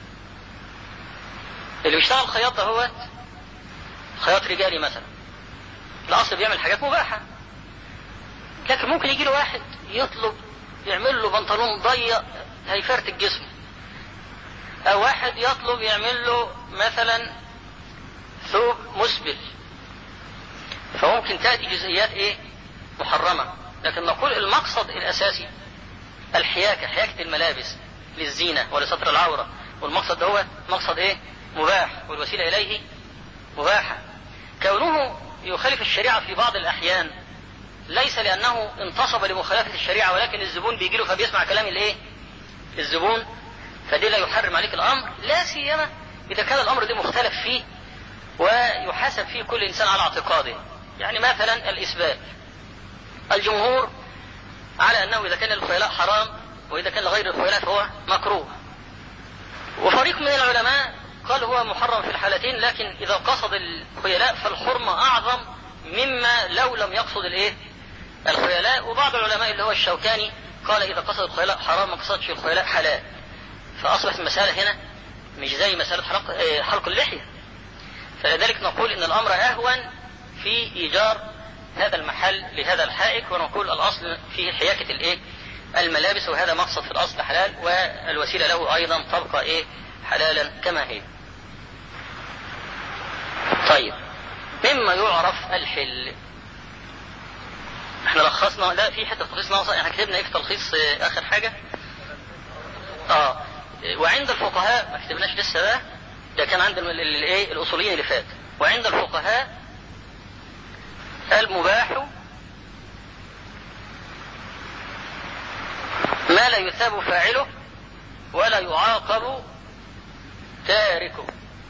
اللي بيشتغل خياط ده هو خياط رجالي مثلا الاصل بيعمل حاجات مباحة لكن ممكن يجي له واحد يطلب يعمل له بنطلون ضيق هيفرتك جسمه او واحد يطلب يعمل له مثلا ثوب مسبل فممكن تأتي جزئيات ايه محرمة لكن نقول المقصد الاساسي الحياكة حياكة الملابس للزينة ولستر العورة والمقصد هو مقصد ايه مباح والوسيلة اليه مباحة كونه يخالف الشريعة في بعض الاحيان ليس لانه انتصب لمخالفة الشريعة ولكن الزبون بيجي له فبيسمع كلام الايه الزبون فدي لا يحرم عليك الامر لا سيما اذا كان الامر ده مختلف فيه ويحاسب فيه كل انسان على اعتقاده يعني مثلا الاسباب الجمهور على انه اذا كان الخيلاء حرام واذا كان لغير الخيلاء فهو مكروه وفريق من العلماء قال هو محرم في الحالتين لكن اذا قصد الخيلاء فالحرمة اعظم مما لو لم يقصد الايه الخيلاء وبعض العلماء اللي هو الشوكاني قال اذا قصد الخيلاء حرام ما قصدش الخيلاء حلال فاصبحت المسألة هنا مش زي مسألة حلق, حلق اللحية فلذلك نقول ان الامر اهون في ايجار هذا المحل لهذا الحائك ونقول الاصل في حياكة الايه الملابس وهذا مقصد في الاصل حلال والوسيلة له ايضا تبقى ايه حلالا كما هي طيب مما يعرف الحل احنا لخصنا لا في حته تلخيص ناقصه احنا كتبنا ايه في تلخيص اخر حاجه اه وعند الفقهاء ما كتبناش لسه ده ده كان عند الايه الاصوليين اللي فات وعند الفقهاء المباح ما لا يثاب فاعله ولا يعاقب تاركه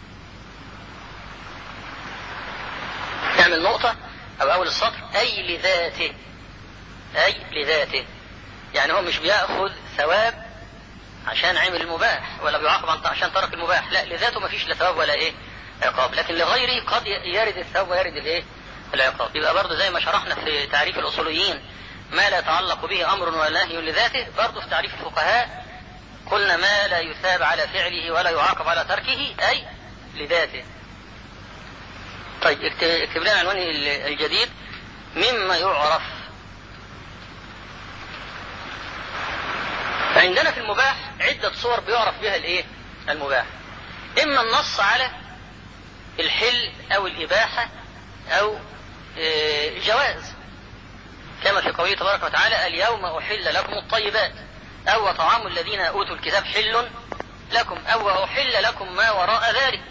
نعمل نقطة أو أول السطر أي لذاته أي لذاته يعني هو مش بياخذ ثواب عشان عمل المباح ولا بيعاقب عشان ترك المباح لا لذاته ما فيش لا ثواب ولا ايه عقاب لكن لغيره قد يرد الثواب ويرد الايه العقاب يبقى برضه زي ما شرحنا في تعريف الاصوليين ما لا يتعلق به امر ولا نهي لذاته برضه في تعريف الفقهاء قلنا ما لا يثاب على فعله ولا يعاقب على تركه اي لذاته طيب اكتب لنا عنوان الجديد مما يعرف عندنا في المباح عدة صور بيعرف بها الايه المباح اما النص على الحل او الاباحة او جواز كما في قوله تبارك وتعالى اليوم احل لكم الطيبات او طعام الذين اوتوا الكتاب حل لكم او احل لكم ما وراء ذلك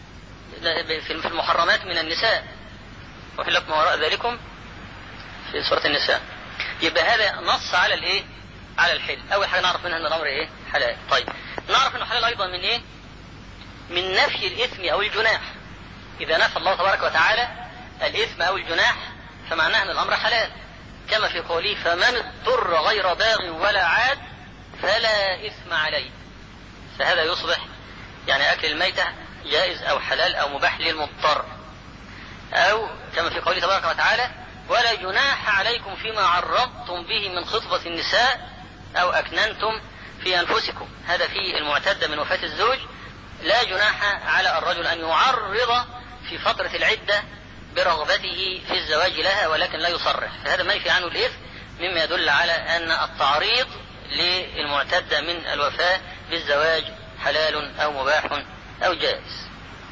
في المحرمات من النساء احل لكم ما وراء ذلكم في سورة النساء يبقى هذا نص على الايه على الحل اول حاجه نعرف منها ان الامر ايه حلال طيب نعرف انه حلال ايضا من ايه من نفي الاثم او الجناح اذا نفى الله تبارك وتعالى الاثم او الجناح فمعناه ان الامر حلال كما في قوله فمن اضطر غير باغ ولا عاد فلا اثم عليه فهذا يصبح يعني اكل الميتة جائز او حلال او مباح للمضطر او كما في قوله تبارك وتعالى ولا جناح عليكم فيما عرضتم به من خطبة النساء أو أكننتم في أنفسكم هذا في المعتدة من وفاة الزوج لا جناح على الرجل أن يعرض في فترة العدة برغبته في الزواج لها ولكن لا يصرح فهذا ما يفي عنه الإثم مما يدل على أن التعريض للمعتدة من الوفاة بالزواج حلال أو مباح أو جائز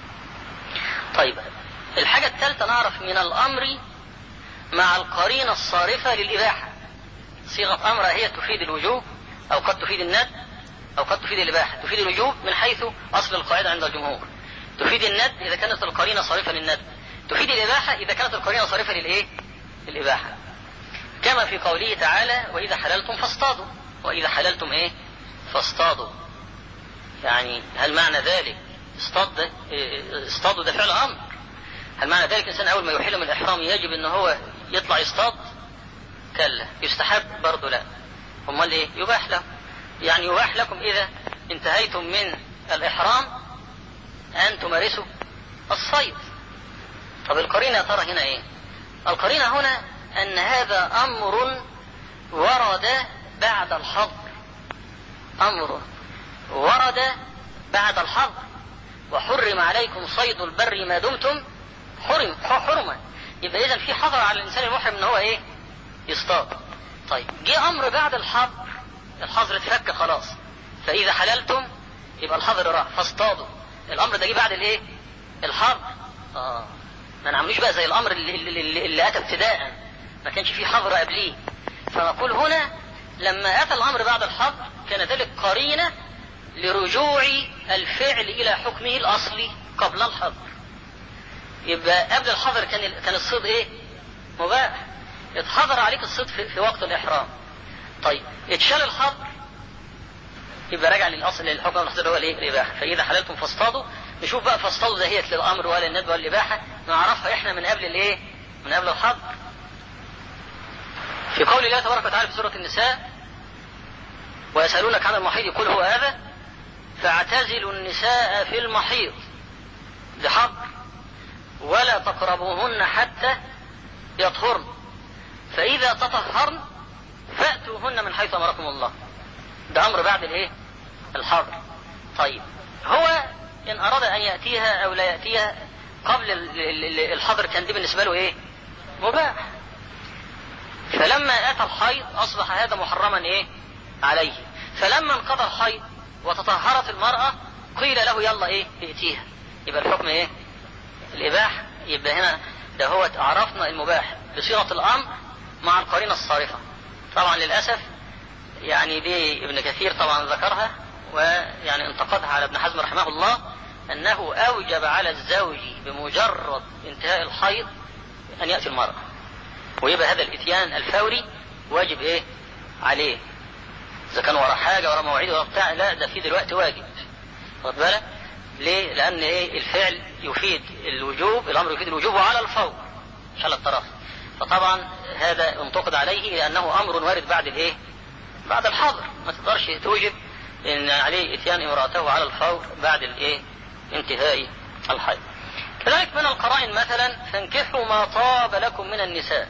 طيب الحاجة الثالثة نعرف من الأمر مع القرينة الصارفة للإباحة صيغة أمر هي تفيد الوجوب أو قد تفيد الند أو قد تفيد الإباحة تفيد الوجوب من حيث أصل القاعدة عند الجمهور تفيد الند إذا كانت القرينة صارفة للند تفيد الإباحة إذا كانت القرينة صارفة للإيه؟ للإباحة كما في قوله تعالى وإذا حللتم فاصطادوا وإذا حللتم إيه؟ فاصطادوا يعني هل معنى ذلك اصطاد اصطادوا ده فعل أمر هل معنى ذلك الإنسان أول ما يحل من الإحرام يجب أن هو يطلع يصطاد؟ كلا يستحب برضه لا أمال إيه؟ يباح له يعني يباح لكم إذا انتهيتم من الإحرام أن تمارسوا الصيد طب القرينة يا ترى هنا إيه القرينة هنا أن هذا أمر ورد بعد الحظر أمر ورد بعد الحظر وحرم عليكم صيد البر ما دمتم حرم حرما يبقى إذا في حظر على الإنسان المحرم إن هو إيه يصطاد طيب جه أمر بعد الحظر الحظر اتفك خلاص فإذا حللتم يبقى الحظر راح فاصطادوا الأمر ده جه بعد الإيه الحظر آه ما نعملوش بقى زي الأمر اللي, اللي, اللي أتى ابتداء ما كانش فيه حظر قبليه فنقول هنا لما أتى الأمر بعد الحظر كان ذلك قرينة لرجوع الفعل إلى حكمه الأصلي قبل الحظر يبقى قبل الحظر كان كان الصيد إيه؟ مباح اتحظر عليك الصيد في, في وقت الإحرام طيب اتشال الحظر يبقى راجع للأصل للحكم الحظر هو الإيه؟ الإباحة فإذا حللتم فاصطادوا نشوف بقى فاصطادوا دهيت للأمر ولا الندب ولا الإباحة نعرفها إحنا من قبل الإيه؟ من قبل الحظر في قول الله تبارك وتعالى في سورة النساء ويسألونك عن المحيض قل هو هذا فاعتزلوا النساء في المحيض بحظر ولا تقربوهن حتى يطهرن فإذا تطهرن فأتوهن من حيث أمركم الله ده أمر بعد الإيه؟ الحظر طيب هو إن أراد أن يأتيها أو لا يأتيها قبل الحظر كان دي بالنسبة له إيه؟ مباح فلما أتى الحيض أصبح هذا محرما إيه؟ عليه فلما انقضى الحيض وتطهرت المرأة قيل له يلا إيه؟ ائتيها يبقى الحكم إيه؟ الإباحة يبقى هنا ده هو عرفنا المباح بصيغة الأمر مع القرينة الصارفة طبعا للأسف يعني دي ابن كثير طبعا ذكرها ويعني انتقدها على ابن حزم رحمه الله أنه أوجب على الزوج بمجرد انتهاء الحيض أن يأتي المرأة ويبقى هذا الإتيان الفوري واجب إيه عليه إذا كان ورا حاجة ورا مواعيد ورا بتاع لا ده في دلوقتي واجب واخد بالك ليه؟ لأن إيه الفعل يفيد الوجوب الأمر يفيد الوجوب على الفور مش على الطرف فطبعا هذا انتقد عليه لأنه أمر وارد بعد الإيه؟ بعد الحظر ما تقدرش توجب إن عليه إتيان امرأته على الفور بعد الإيه؟ انتهاء الحيض. كذلك من القرائن مثلا فانكحوا ما طاب لكم من النساء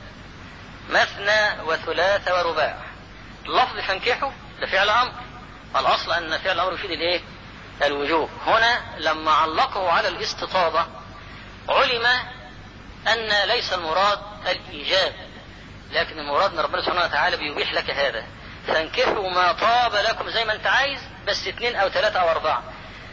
مثنى وثلاث ورباع. لفظ فانكحوا ده فعل أمر. الأصل أن فعل الأمر يفيد الإيه؟ الوجوب. هنا لما علقه على الاستطابة علم أن ليس المراد الإيجاب لكن المراد ان ربنا سبحانه وتعالى بيبيح لك هذا فانكحوا ما طاب لكم زي ما انت عايز بس اثنين او ثلاثة او اربعة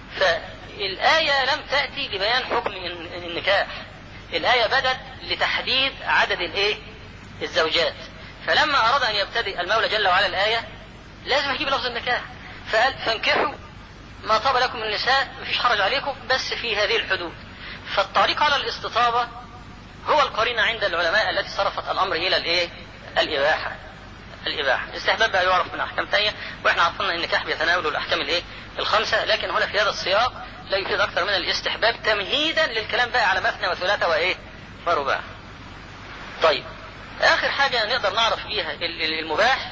فالآية لم تأتي لبيان حكم النكاح الآية بدت لتحديد عدد الايه الزوجات فلما أراد أن يبتدئ المولى جل وعلا الآية لازم يجيب لفظ النكاح فقال فانكحوا ما طاب لكم من النساء مفيش حرج عليكم بس في هذه الحدود فالطريق على الاستطابة هو القرينة عند العلماء التي صرفت الأمر إلى الإيه؟ الإباحة. الإباحة. الاستحباب بقى يعرف من أحكام تانية وإحنا عرفنا أن النكاح بيتناول الأحكام الإيه؟ الخمسة لكن هنا في هذا السياق لا يفيد أكثر من الاستحباب تمهيدا للكلام بقى على مثنى وثلاثة وإيه؟ ورباع. طيب آخر حاجة نقدر نعرف بيها المباح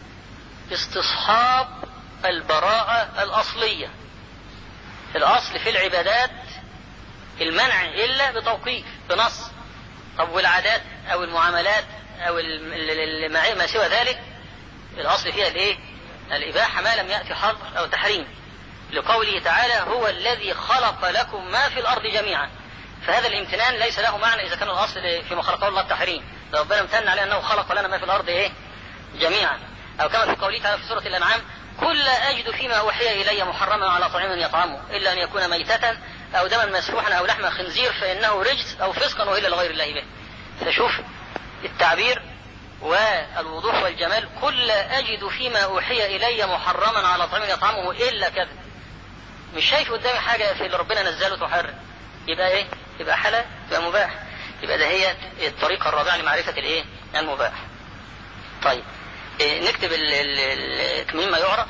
استصحاب البراءة الأصلية. الأصل في العبادات المنع إلا بتوقيف بنص طب والعادات او المعاملات او ما سوى ذلك الاصل فيها الايه الاباحه ما لم ياتي حظر او تحريم لقوله تعالى هو الذي خلق لكم ما في الارض جميعا فهذا الامتنان ليس له معنى اذا كان الاصل فيما خلقه الله التحريم ربنا امتن عليه انه خلق لنا ما في الارض ايه جميعا او كما في قوله تعالى في سوره الانعام قل لا اجد فيما اوحي الي محرما على طعام يطعمه الا ان يكون ميتة او دما مسفوحا او لحم خنزير فانه رجس او فسقا والا لغير الله به فشوف التعبير والوضوح والجمال قل لا اجد فيما اوحي الي محرما على طعام يطعمه الا كذا مش شايف قدامي حاجه في اللي ربنا نزله تحرم يبقى ايه يبقى حلال يبقى مباح يبقى ده هي الطريقه الرابعه لمعرفه الايه المباح طيب إيه نكتب مما يعرف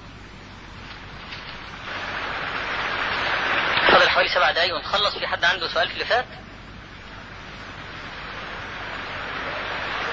فاضل حوالي سبع دقايق ونخلص في حد عنده سؤال في اللي فات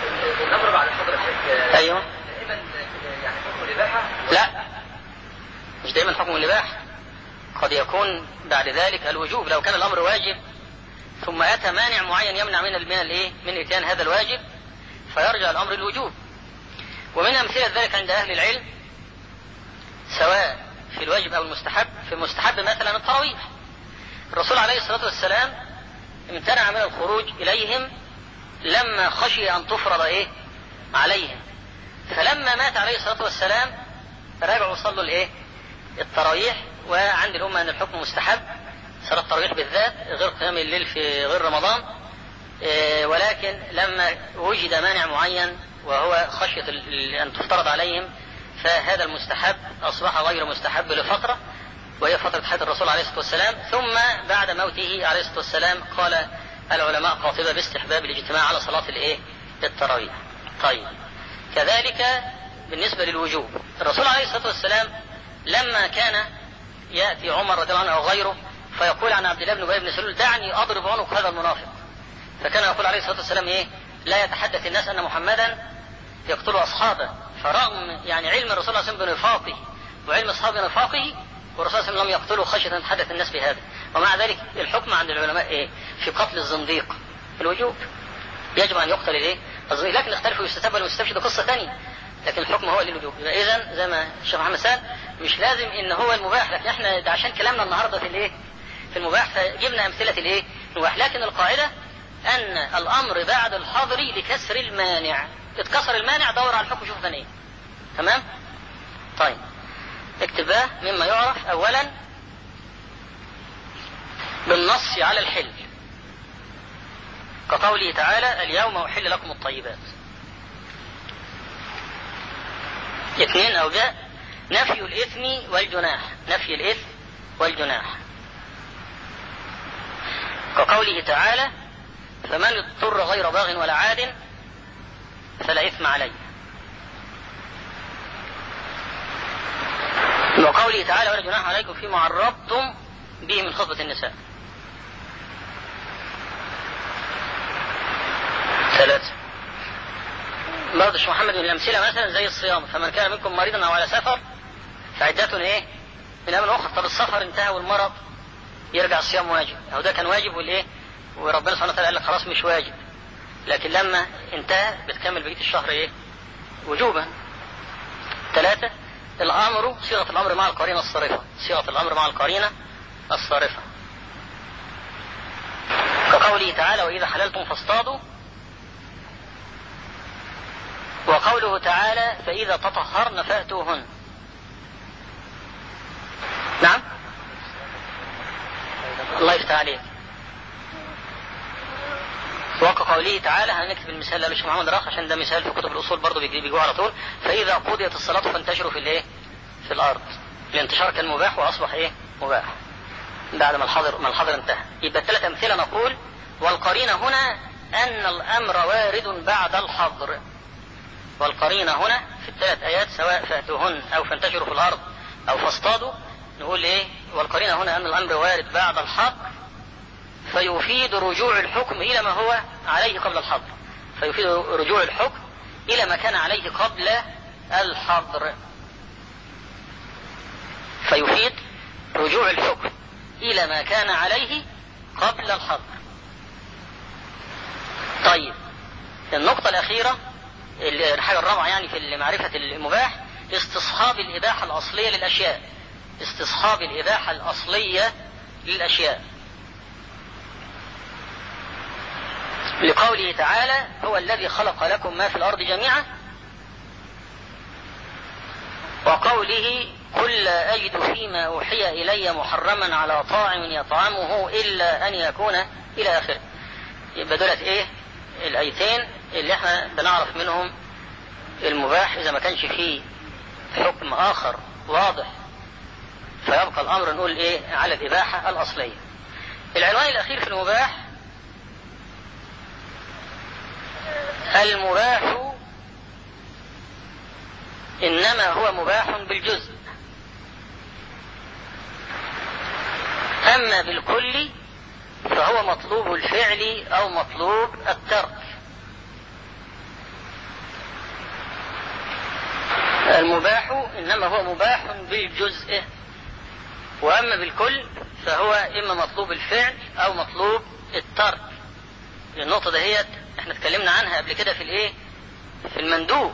الامر بعد حضرتك ايوه دائما يعني حكم الاباحه لا مش دايما حكم الإباحة قد يكون بعد ذلك الوجوب لو كان الأمر واجب ثم أتى مانع معين يمنع من من الإيه؟ من إتيان هذا الواجب فيرجع الأمر الوجوب ومن أمثلة ذلك عند أهل العلم سواء في الواجب أو المستحب في المستحب مثلا التراويح الرسول عليه الصلاة والسلام امتنع من الخروج إليهم لما خشي أن تفرض إيه عليهم فلما مات عليه الصلاة والسلام رجعوا صلوا الإيه التراويح وعند الأمة أن الحكم مستحب صلاة التراويح بالذات غير قيام الليل في غير رمضان إيه ولكن لما وجد مانع معين وهو خشية أن تفترض عليهم فهذا المستحب أصبح غير مستحب لفترة وهي فترة حياة الرسول عليه الصلاة والسلام ثم بعد موته عليه الصلاة والسلام قال العلماء قاطبة باستحباب الاجتماع على صلاة الايه؟ التراويح. طيب. كذلك بالنسبة للوجوب، الرسول عليه الصلاة والسلام لما كان يأتي عمر رضي الله عنه أو غيره فيقول عن عبد الله بن أبي بن سلول دعني أضرب عنق هذا المنافق. فكان يقول عليه الصلاة والسلام إيه؟ لا يتحدث الناس أن محمدا يقتل أصحابه، فرغم يعني علم الرسول صلى الله عليه وسلم بنفاقه وعلم أصحاب نفاقه والرسول صلى الله عليه وسلم لم يقتله خشية أن يتحدث الناس بهذا ومع ذلك الحكم عند العلماء إيه في قتل الزنديق الوجوب يجب أن يقتل الإيه الزنديق لكن اختلفوا يستتب والمستفشي ده قصة ثانية لكن الحكم هو للوجوب يبقى إذا زي ما الشيخ محمد سال مش لازم إن هو المباح لكن إحنا ده عشان كلامنا النهاردة في الإيه في المباح فجبنا أمثلة الإيه المباح لكن القاعدة أن الأمر بعد الحظر لكسر المانع اتكسر المانع دور على الحكم شوف ثانية تمام طيب اكتباه مما يعرف اولا بالنص على الحل كقوله تعالى اليوم احل لكم الطيبات اثنين او جاء نفي الاثم والجناح نفي الاثم والجناح كقوله تعالى فمن اضطر غير باغ ولا عاد فلا اثم عليه وقوله تعالى ولا جناح عليكم فيما عرضتم به من خطبة النساء ثلاثة برضه الشيخ محمد من الأمثلة مثلا زي الصيام فمن كان منكم مريضا أو على سفر فعدة إيه؟ من أمر أخرى طب السفر انتهى والمرض يرجع الصيام واجب أو ده كان واجب والإيه؟ وربنا سبحانه وتعالى قال لك خلاص مش واجب لكن لما انتهى بتكمل بقية الشهر إيه؟ وجوبا ثلاثة الامر صيغه الامر مع القرينه الصارفه صيغه الامر مع القرينه الصارفه كقوله تعالى واذا حللتم فاصطادوا وقوله تعالى فاذا تطهرن فاتوهن نعم الله يفتح عليك وكقوله تعالى هنكتب المثال ده للشيخ محمد راخ عشان ده مثال في كتب الاصول برضه بيجوا على طول فاذا قضيت الصلاه فانتشروا في الايه؟ في الارض الانتشار كان مباح واصبح ايه؟ مباح بعد ما الحظر ما الحظر انتهى يبقى الثلاث امثله نقول والقرينه هنا ان الامر وارد بعد الحظر والقرينه هنا في الثلاث ايات سواء فاتوهن او فانتشروا في الارض او فاصطادوا نقول ايه؟ والقرينه هنا ان الامر وارد بعد الحظر فيفيد رجوع الحكم إلى ما هو عليه قبل الحظر فيفيد رجوع الحكم إلى ما كان عليه قبل الحظر فيفيد رجوع الحكم إلى ما كان عليه قبل الحظر طيب النقطة الأخيرة الحاجة الرابعة يعني في معرفة المباح استصحاب الإباحة الأصلية للأشياء استصحاب الإباحة الأصلية للأشياء لقوله تعالى هو الذي خلق لكم ما في الأرض جميعا وقوله قل لا أجد فيما أوحي إلي محرما على طاعم يطعمه إلا أن يكون إلى آخره يبقى دولت إيه الآيتين اللي احنا بنعرف منهم المباح إذا ما كانش فيه حكم آخر واضح فيبقى الأمر نقول إيه على الإباحة الأصلية العنوان الأخير في المباح المباح انما هو مباح بالجزء اما بالكل فهو مطلوب الفعل او مطلوب الترك المباح إنما هو مباح بالجزء وأما بالكل فهو إما مطلوب الفعل أو مطلوب الترك النقطة دهيت احنا اتكلمنا عنها قبل كده في الايه في المندوب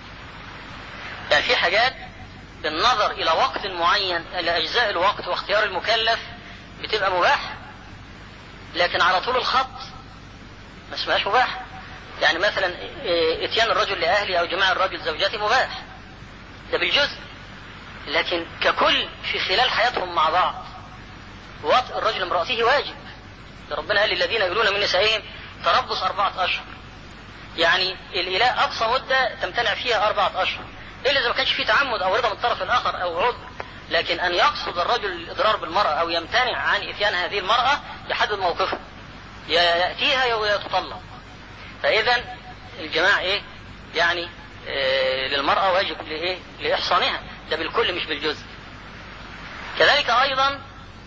يعني في حاجات بالنظر الى وقت معين الى اجزاء الوقت واختيار المكلف بتبقى مباح لكن على طول الخط ما اسمهاش مباح يعني مثلا اه، اتيان الرجل لاهله او جماع الرجل زوجته مباح ده بالجزء لكن ككل في خلال حياتهم مع بعض وطء الرجل امرأته واجب ده ربنا قال للذين يقولون من نسائهم تربص أربعة أشهر يعني الإله أقصى مدة تمتنع فيها أربعة أشهر إلا إذا ما كانش فيه تعمد أو رضا من الطرف الآخر أو عذر لكن أن يقصد الرجل الإضرار بالمرأة أو يمتنع عن إتيان هذه المرأة يحدد موقفه يا يأتيها يا يتطلق فإذا الجماع إيه يعني إيه للمرأة واجب لإيه لإحصانها ده بالكل مش بالجزء كذلك أيضا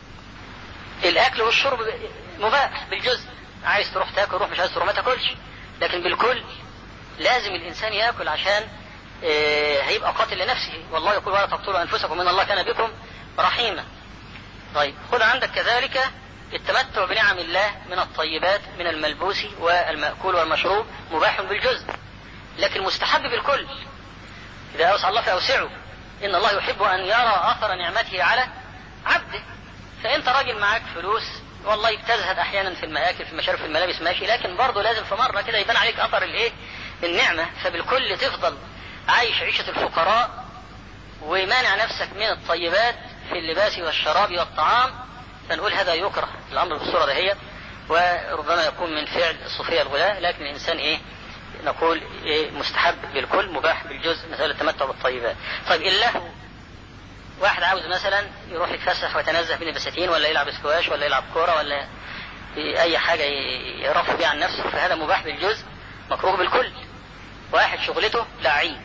الأكل والشرب مباح بالجزء عايز تروح تاكل روح مش عايز تروح ما تاكلش لكن بالكل لازم الإنسان ياكل عشان آه، هيبقى قاتل لنفسه والله يقول ولا تقتلوا أنفسكم إن الله كان بكم رحيما طيب خذ عندك كذلك التمتع بنعم الله من الطيبات من الملبوس والمأكول والمشروب مباح بالجزء لكن مستحب بالكل إذا أوسع الله فأوسعه إن الله يحب أن يرى أثر نعمته على عبده فأنت راجل معاك فلوس والله بتزهد أحيانا في المآكل في المشارب في الملابس ماشي لكن برضه لازم في مرة كده يبان عليك أثر الإيه النعمة فبالكل تفضل عايش عيشة الفقراء ومانع نفسك من الطيبات في اللباس والشراب والطعام فنقول هذا يكره الأمر بالصورة دهيت وربما يكون من فعل الصوفية الغلاة لكن الإنسان إيه نقول إيه مستحب بالكل مباح بالجزء مسألة التمتع بالطيبات طيب اللهو واحد عاوز مثلا يروح يتفسح ويتنزه بين البساتين ولا يلعب سكواش ولا يلعب كورة ولا أي حاجة يرفع بيها عن نفسه فهذا مباح بالجزء مكروه بالكل واحد شغلته لعيب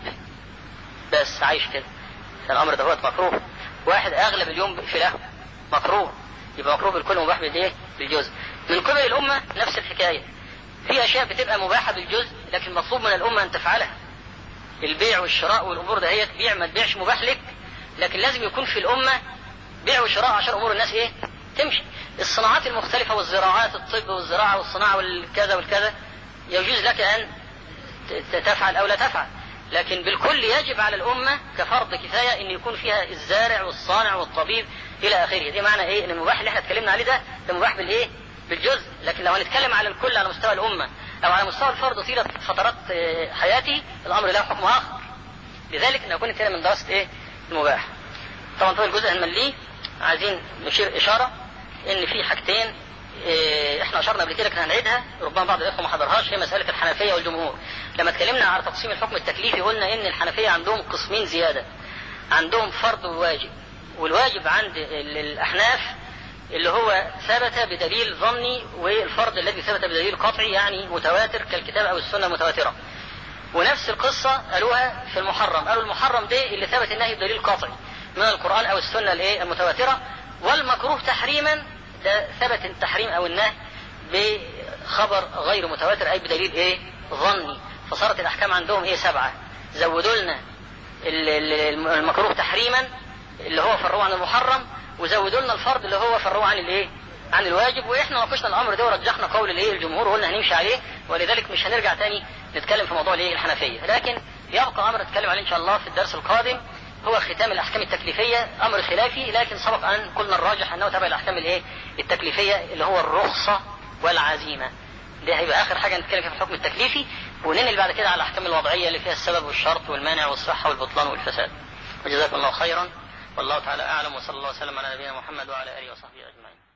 بس عايش كده فالأمر ده هو مكروه واحد أغلب اليوم في لهو مكروه يبقى مكروه بالكل مباح بالايه؟ بالجزء. من قبل الأمة نفس الحكاية. في أشياء بتبقى مباحة بالجزء لكن مطلوب من الأمة أن تفعلها. البيع والشراء والأمور دهيت بيع ما تبيعش مباح لك لكن لازم يكون في الأمة بيع وشراء عشان أمور الناس إيه؟ تمشي. الصناعات المختلفة والزراعات الطب والزراعة والصناعة والكذا والكذا يجوز لك أن تفعل أو لا تفعل. لكن بالكل يجب على الأمة كفرض كفاية أن يكون فيها الزارع والصانع والطبيب إلى آخره دي معنى إيه أن المباح اللي احنا اتكلمنا عليه ده ده مباح بالإيه بالجزء لكن لو هنتكلم على الكل على مستوى الأمة أو على مستوى الفرد طيلة فترات حياته الأمر له حكم آخر لذلك نكون كده من دراسة إيه المباح طبعا طول الجزء هنمليه عايزين نشير إشارة إن في حاجتين إيه احنا اشرنا قبل كده كنا هنعيدها ربما بعض الاخوه ما حضرهاش هي مساله الحنفيه والجمهور لما اتكلمنا على تقسيم الحكم التكليفي قلنا ان الحنفيه عندهم قسمين زياده عندهم فرض وواجب والواجب عند الاحناف اللي هو ثبت بدليل ظني والفرض الذي ثبت بدليل قطعي يعني متواتر كالكتاب او السنه المتواتره ونفس القصه قالوها في المحرم قالوا المحرم ده اللي ثبت النهي بدليل قطعي من القران او السنه الايه المتواتره والمكروه تحريما ده ثبت التحريم او النهي بخبر غير متواتر اي بدليل ايه ظني فصارت الاحكام عندهم ايه سبعه زودوا لنا المكروه تحريما اللي هو فرعوه عن المحرم وزودوا لنا الفرض اللي هو فرعوه عن الايه عن الواجب واحنا ناقشنا الامر ده ورجحنا قول الايه الجمهور وقلنا هنمشي عليه ولذلك مش هنرجع تاني نتكلم في موضوع الايه الحنفيه لكن يبقى امر نتكلم عليه ان شاء الله في الدرس القادم هو ختام الاحكام التكليفيه امر خلافي لكن سبق ان قلنا الراجح انه تبع الاحكام الايه التكليفيه اللي هو الرخصه والعزيمه ده هيبقى اخر حاجه نتكلم فيها في الحكم التكليفي وننقل بعد كده على الاحكام الوضعيه اللي فيها السبب والشرط والمانع والصحه والبطلان والفساد وجزاكم الله خيرا والله تعالى اعلم وصلى الله وسلم على نبينا محمد وعلى اله وصحبه اجمعين